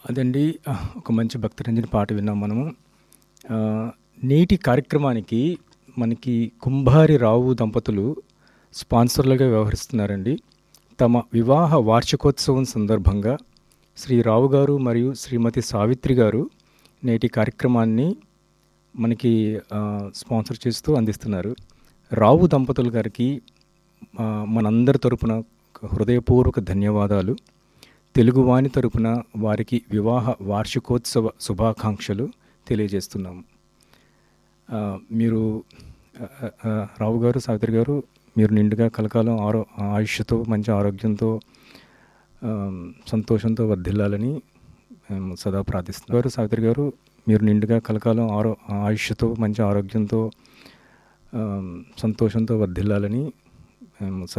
అదండి ఆ, ఒక మంచి భక్తరంజని పాట విన్నాం మనము ఆ, నేటి కార్యక్రమానికి మనకి కుంభారి రావు దంపతులు స్పాన్సర్లుగా వ్యవహరిస్తున్నారండి తమ వివాహ వార్షికోత్సవం సందర్భంగా శ్రీ రావు గారు మరియు శ్రీమతి సావిత్రి గారు నేటి కార్యక్రమాన్ని మనకి ఆ, స్పాన్సర్ చేస్తూ అందిస్తున్నారు రావు దంపతులు గారికి ఆ, మనందరి తరపున హృదయపూర్వక ధన్యవాదాలు తెలుగువాని తరపున వారికి వివాహ వార్షికోత్సవ శుభాకాంక్షలు తెలియజేస్తున్నాము ఆ, మీరు ఆ, ఆ, రావు గారు సావిత్రి గారు మీరు నిండుగా కలకాలం ఆరో ఆయుష్తో మంచి ఆరోగ్యంతో ఆ, సంతోషంతో వర్ధిల్లాలని మేము సదా ప్రార్థిస్తున్నాం గారు సావిత్రి గారు మీరు నిండుగా కలకాలం ఆరో ఆయుష్తో మంచి ఆరోగ్యంతో ఆ, సంతోషంతో వర్ధిల్లాలని మేము